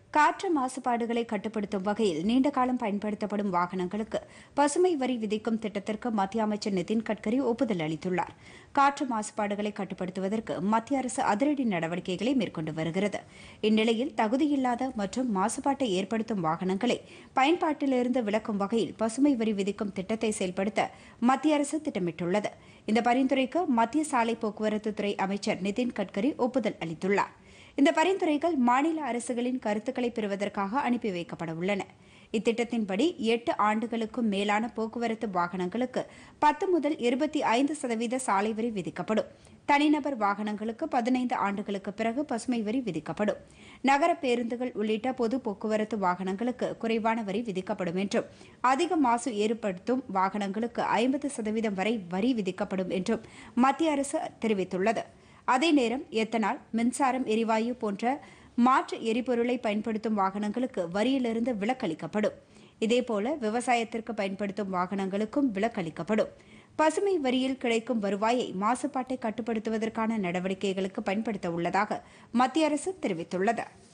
காற்று மாசுபாடுகளை கட்டுப்படுத்தும் வகையில் நீண்ட காலம் பயன்படுத்தப்படும் வாகனங்களுக்கு பசுமை வரி விதிக்கும் திட்டத்திற்கு மத்திய அமைச்சர் நிதின் கட்கரி ஒப்புதல் அளித்துள்ளார் காற்று மாசுபாடுகளை கட்டுப்படுத்துவதற்கு மத்திய அரசு அதிரடி நடவடிக்கைகளை மேற்கொண்டு வருகிறது இந்நிலையில் தகுதியில்லாத மற்றும் மாசுபாட்டை ஏற்படுத்தும் வாகனங்களை பயன்பாட்டிலிருந்து விலக்கும் வகையில் பசுமை வரி விதிக்கும் திட்டத்தை செயல்படுத்த மத்திய அரசு திட்டமிட்டுள்ளது இந்த பரிந்துரைக்கு மத்திய சாலை போக்குவரத்து துறை அமைச்சர் நிதின் கட்கரி ஒப்புதல் அளித்துள்ளார் இந்த பரிந்துரைகள் மாநில அரசுகளின் கருத்துக்களை பெறுவதற்காக அனுப்பி வைக்கப்பட உள்ளன இத்திட்டத்தின்படி எட்டு ஆண்டுகளுக்கும் மேலான போக்குவரத்து வாகனங்களுக்கு பத்து முதல் இருபத்தி ஐந்து சதவீத சாலை வரி விதிக்கப்படும் தனிநபர் வாகனங்களுக்கு பதினைந்து ஆண்டுகளுக்கு பிறகு பசுமை வரி விதிக்கப்படும் நகர பேருந்துகள் உள்ளிட்ட பொது போக்குவரத்து வாகனங்களுக்கு குறைவான வரி விதிக்கப்படும் என்றும் அதிக மாசு ஏற்படுத்தும் வாகனங்களுக்கு ஐம்பது சதவீதம் வரை வரி விதிக்கப்படும் என்றும் மத்திய அரசு தெரிவித்துள்ளது அதே நேரம் எத்தனால் மின்சாரம் எரிவாயு போன்ற மாற்று எரிபொருளை பயன்படுத்தும் வாகனங்களுக்கு வரியிலிருந்து விலக்களிக்கப்படும் இதேபோல விவசாயத்திற்கு பயன்படுத்தும் வாகனங்களுக்கும் விலக்களிக்கப்படும் பசுமை வரியில் கிடைக்கும் வருவாயை மாசுபாட்டை கட்டுப்படுத்துவதற்கான நடவடிக்கைகளுக்கு பயன்படுத்த உள்ளதாக மத்திய அரசு தெரிவித்துள்ளது